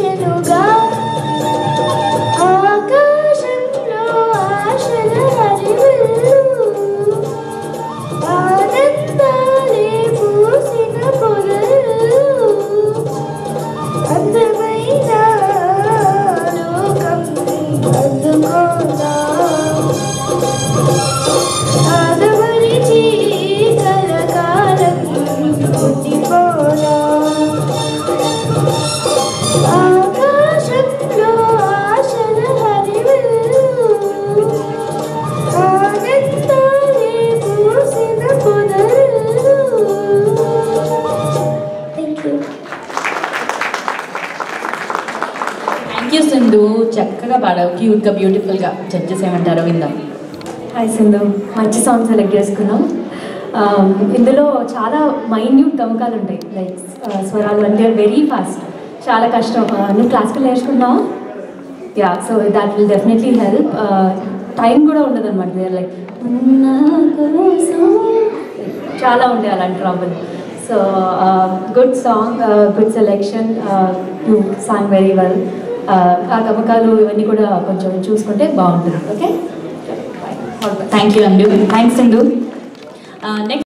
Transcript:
పూసెనుగా ఆకాశంలో ఆశల హరివిల్లు ఆనందాలే పూసిన పొదలు అందమైన లోకం అందుకోనా ఆదమరిచి కలకాలం ఉండిపోనా ఆకాశంలో ఆశల హరివిల్లు ఆనందాలే పూసిన పొదలు thank you thank you Sindhu చక్కగా పాడావు క్యూట్గా బ్యూటిఫుల్గా జడ్జెస్ ఏమంటారో విందాం హాయ్ సింధు మంచి సాంగ్ సెలెక్ట్ చేసుకున్నాం Um, ఇందులో చాలా మైన్యూట్ గమకాలు ఉంటాయి లైక్ స్వరాలు అంటే వెరీ ఫాస్ట్ చాలా కష్టం Uh, నువ్వు క్లాసికల్ నేర్చుకున్నావు yeah so that will definitely help time కూడా ఉండదు అనమాట లైక్ చాలా ఉంటాయి అలాంటి trouble so good song good selection you song very well ఆ గమకాలు ఇవన్నీ కూడా కొంచెం చూసుకుంటే బాగుంటుంది ఓకే థ్యాంక్ యూ అండి థ్యాంక్స్ సింధు నెక్స్ట్